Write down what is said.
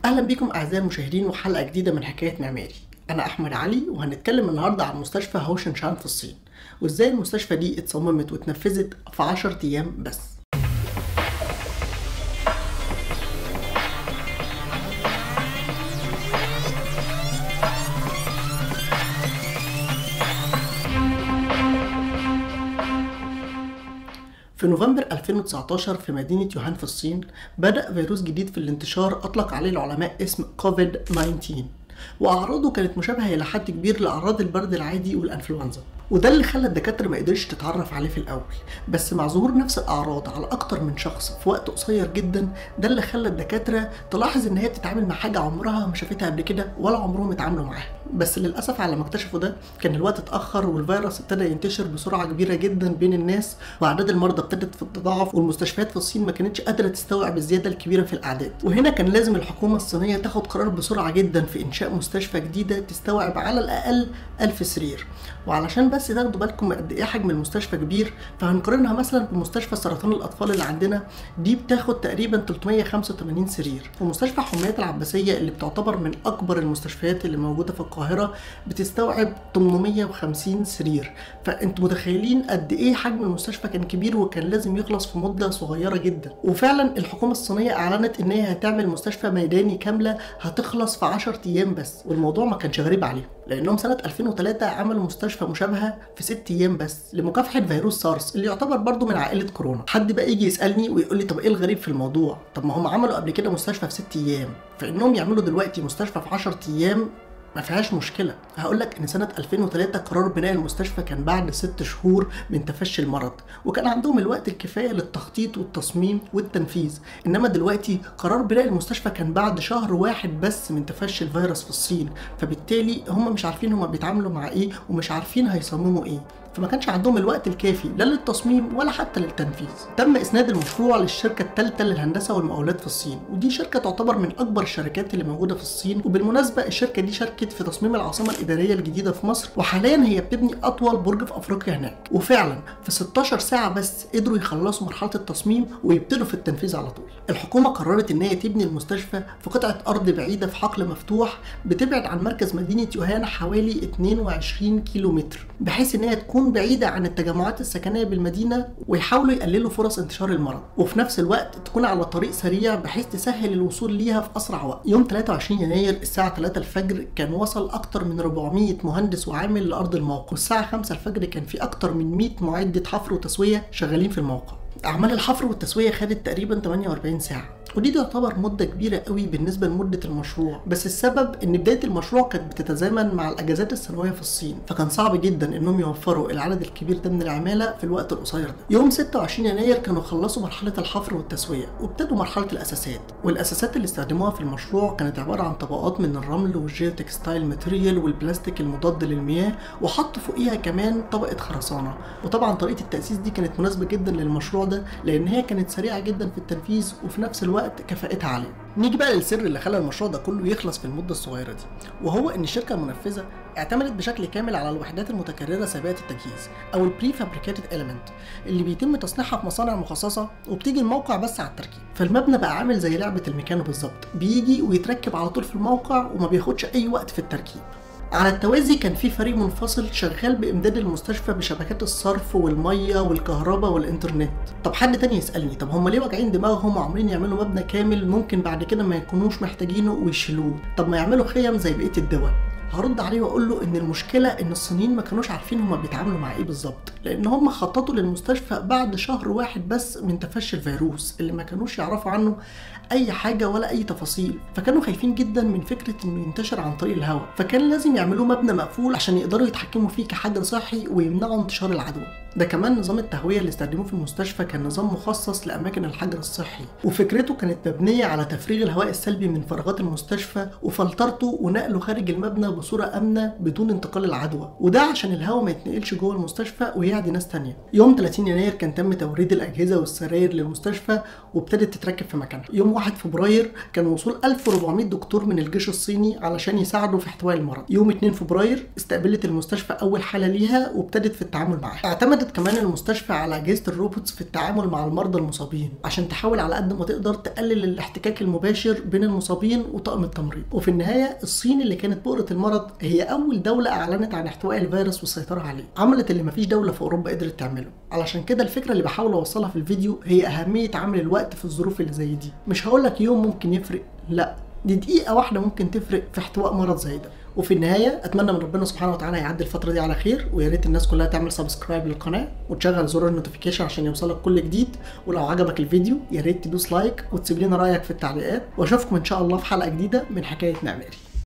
اهلا بكم اعزائي المشاهدين وحلقه جديده من حكايه معماري انا احمد علي وهنتكلم النهارده عن مستشفى هوشنشان في الصين وازاي المستشفى دي اتصممت واتنفذت في 10 ايام بس في نوفمبر 2019 في مدينة يوهان في الصين بدأ فيروس جديد في الانتشار أطلق عليه العلماء اسم كوفيد 19 وأعراضه كانت مشابهة إلى حد كبير لأعراض البرد العادي والأنفلونزا وده اللي خلى الدكاترة ما قدرش تتعرف عليه في الأول بس مع ظهور نفس الأعراض على أكتر من شخص في وقت قصير جدا ده اللي خلى الدكاترة تلاحظ إن هي بتتعامل مع حاجة عمرها ما شافتها قبل كده ولا عمرهم اتعاملوا معاها بس للأسف على ما اكتشفوا ده كان الوقت اتأخر والفيروس ابتدى ينتشر بسرعة كبيرة جدا بين الناس وأعداد المرضى ابتدت في التضاعف والمستشفيات في الصين ما كانتش قادرة تستوعب الزيادة الكبيرة في الأعداد وهنا كان لازم الحكومة الصينية تاخد قرار بسرعة جدا في إنشاء مستشفى جديدة تستوعب على الأقل 1000 سرير وعلشان بس تاخدوا بالكم قد ايه حجم المستشفى كبير فهنقارنها مثلا بمستشفى سرطان الاطفال اللي عندنا دي بتاخد تقريبا 385 سرير ومستشفى حميات العباسيه اللي بتعتبر من اكبر المستشفيات اللي موجوده في القاهره بتستوعب 850 سرير فانتوا متخيلين قد ايه حجم المستشفى كان كبير وكان لازم يخلص في مده صغيره جدا وفعلا الحكومه الصينيه اعلنت ان هي هتعمل مستشفى ميداني كامله هتخلص في 10 ايام بس والموضوع ما كانش غريب عليهم لانهم سنه 2003 عملوا مستشفى مشابهه في 6 ايام بس لمكافحه فيروس سارس اللي يعتبر برضه من عائله كورونا حد بقى يجي يسالني ويقول لي طب ايه الغريب في الموضوع طب ما هم عملوا قبل كده مستشفى في 6 ايام فانهم يعملوا دلوقتي مستشفى في 10 ايام ما فيهاش مشكله هقول لك ان سنه 2003 قرار بناء المستشفى كان بعد ست شهور من تفشي المرض وكان عندهم الوقت الكفايه للتخطيط والتصميم والتنفيذ انما دلوقتي قرار بناء المستشفى كان بعد شهر واحد بس من تفشي الفيروس في الصين فبالتالي هم مش عارفين هم بيتعاملوا مع ايه ومش عارفين هيصمموا ايه فما كانش عندهم الوقت الكافي لا للتصميم ولا حتى للتنفيذ تم اسناد المشروع للشركه الثالثه للهندسه والمقاولات في الصين ودي شركه تعتبر من اكبر الشركات اللي موجوده في الصين وبالمناسبه الشركه دي شاركت في تصميم العاصمه الاداريه الجديده في مصر وحاليا هي بتبني اطول برج في افريقيا هناك وفعلا في 16 ساعه بس قدروا يخلصوا مرحله التصميم ويبتدوا في التنفيذ على طول الحكومه قررت ان هي تبني المستشفى في قطعه ارض بعيده في حقل مفتوح بتبعد عن مركز مدينه يوهان حوالي 22 كيلو متر بحيث ان هي تكون بعيدة عن التجمعات السكنية بالمدينة ويحاولوا يقللوا فرص انتشار المرض وفي نفس الوقت تكون على طريق سريع بحيث تسهل الوصول ليها في أسرع وقت يوم 23 يناير الساعة 3 الفجر كان وصل أكتر من 400 مهندس وعامل لأرض الموقع والساعة 5 الفجر كان في أكتر من 100 معدة حفر وتسوية شغالين في الموقع أعمال الحفر والتسوية خدت تقريبا 48 ساعة ودي تعتبر مدة كبيرة قوي بالنسبة لمدة المشروع بس السبب ان بداية المشروع كانت بتتزامن مع الاجازات السنوية في الصين فكان صعب جدا انهم يوفروا العدد الكبير ده من العمالة في الوقت القصير ده يوم 26 يناير كانوا خلصوا مرحلة الحفر والتسوية وابتدوا مرحلة الاساسات والاساسات اللي استخدموها في المشروع كانت عبارة عن طبقات من الرمل والجيو تكستايل ماتيريال والبلاستيك المضاد للمياه وحطوا فوقيها كمان طبقة خرسانة وطبعا طريقة التأسيس دي كانت مناسبة جدا للمشروع ده لان هي كانت سريعة جدا في التنفيذ وفي نفس الوقت الوقت كفاءتها عاليه. نيجي بقى للسر اللي خلى المشروع ده كله يخلص في المده الصغيره دي وهو ان الشركه المنفذه اعتمدت بشكل كامل على الوحدات المتكرره سابقه التجهيز او البري فابريكيتد اليمنت اللي بيتم تصنيعها في مصانع مخصصه وبتيجي الموقع بس على التركيب فالمبنى بقى عامل زي لعبه الميكانو بالظبط بيجي ويتركب على طول في الموقع وما بياخدش اي وقت في التركيب على التوازي كان في فريق منفصل شغال بامداد المستشفى بشبكات الصرف والميه والكهرباء والانترنت طب حد تاني يسالني طب هم ليه واجعين دماغهم وعاملين يعملوا مبنى كامل ممكن بعد كده ما يكونوش محتاجينه ويشيلوه طب ما يعملوا خيم زي بقيه الدول هرد عليه واقول له ان المشكله ان الصينيين ما كانوش عارفين هما بيتعاملوا مع ايه بالظبط لان هم خططوا للمستشفى بعد شهر واحد بس من تفشي الفيروس اللي ما كانوش يعرفوا عنه اي حاجه ولا اي تفاصيل فكانوا خايفين جدا من فكره انه ينتشر عن طريق الهواء فكان لازم يعملوه مبنى مقفول عشان يقدروا يتحكموا فيه كحجر صحي ويمنعوا انتشار العدوى ده كمان نظام التهويه اللي استخدموه في المستشفى كان نظام مخصص لاماكن الحجر الصحي وفكرته كانت مبنيه على تفريغ الهواء السلبي من فراغات المستشفى وفلترته ونقله خارج المبنى بصوره امنه بدون انتقال العدوى وده عشان الهواء ما يتنقلش جوه المستشفى ويعدي ناس تانية يوم 30 يناير كان تم توريد الاجهزه والسراير للمستشفى وابتدت تتركب في مكانها يوم 1 فبراير كان وصول 1400 دكتور من الجيش الصيني علشان يساعدوا في احتواء المرض يوم 2 فبراير استقبلت المستشفى اول حاله ليها وابتدت في التعامل معاها اعتمدت اعتمدت كمان المستشفى على اجهزه الروبوتس في التعامل مع المرضى المصابين عشان تحاول على قد ما تقدر تقلل الاحتكاك المباشر بين المصابين وطاقم التمريض وفي النهايه الصين اللي كانت بؤره المرض هي اول دوله اعلنت عن احتواء الفيروس والسيطره عليه عملت اللي مفيش دوله في اوروبا قدرت تعمله علشان كده الفكره اللي بحاول اوصلها في الفيديو هي اهميه عمل الوقت في الظروف اللي زي دي مش هقولك يوم ممكن يفرق لا دي دقيقه واحده ممكن تفرق في احتواء مرض زي ده وفي النهايه اتمنى من ربنا سبحانه وتعالى يعدي الفتره دي على خير ويا ريت الناس كلها تعمل سبسكرايب للقناه وتشغل زر النوتيفيكيشن عشان يوصلك كل جديد ولو عجبك الفيديو يا ريت تدوس لايك وتسيب لنا رايك في التعليقات واشوفكم ان شاء الله في حلقه جديده من حكايه معماري